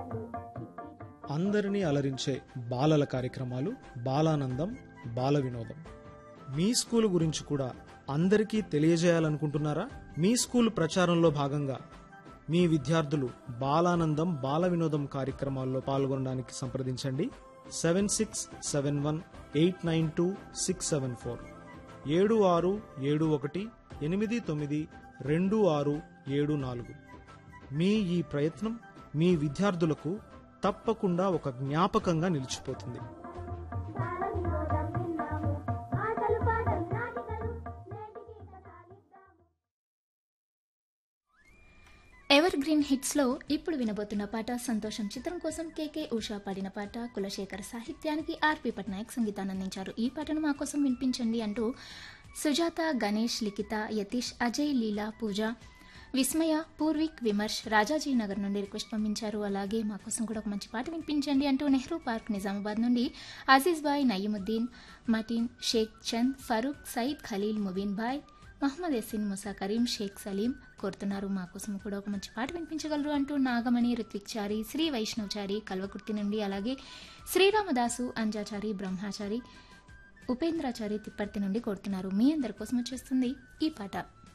అందరినీ అలరించే బాలల కార్యక్రమాలు బాలానందం బాల వినోదం మీ స్కూల్ గురించి కూడా అందరికీ తెలియజేయాలనుకుంటున్నారా మీ స్కూల్ ప్రచారంలో భాగంగా మీ విద్యార్థులు బాలానందం బాల వినోదం కార్యక్రమాల్లో పాల్గొనడానికి సంప్రదించండి seven six seven one eight nine two six seven four ఏడు ఆరు ఏడు ఒకటి ఎనిమిది తొమ్మిది రెండు ఆరు ఏడు నాలుగు మీ ఈ ప్రయత్నం మీ విద్యార్థులకు తప్పకుండా ఒక జ్ఞాపకంగా నిలిచిపోతుంది బాలవినోదం విన్నాము ఆటలు పాటలు నాటికలు నేటికి కథాలిద్దాము ఎవర్ గ్రీన్ హిట్స్ లో ఇప్పుడు వినబోతున్న పాట సంతోషం చిత్రం కోసం కేకే ఉషా పాడిన పాట కులశేఖర్ సాహిత్యానికి ఆర్పి పట్నాయక్ సంగీతాన్ని అందించారు ఈ పాటను మా కోసం వినిపించండి అంటూ సుజాత గణేష్ లిఖిత యతీష్ అజయ్ లీలా పూజ విస్మయ పూర్విక్ విమర్శ్ రాజాజీ నగర్ నుండి రిక్వెస్ట్ పంపించారు అలాగే మా కోసం కూడా ఒక మంచి పాట వినిపించండి అంటూ నెహ్రూ పార్క్ నిజామాబాద్ నుండి అజీజ్ బాయ్ నయీముద్దీన్ మటీన్ షేక్ చంద్ ఫరూక్ సయీద్ ఖలీల్ ముబీన్ బాయ్ మహమ్మద్ యసిన్ ముసా కరీం షేక్ సలీం కోరుతున్నారు మా కోసం కూడా ఒక మంచి పాట వినిపించగలరు అంటూ నాగమణి ఋత్విక్ చారి శ్రీ వైష్ణవచారి కల్వకుర్తి నుండి అలాగే శ్రీరామదాసు అంజాచారి బ్రహ్మాచారి ఉపేంద్రాచారి తిప్పర్తి నుండి కోరుతున్నారు మీ అందరి కోసం వచ్చేస్తుంది ఈ పాట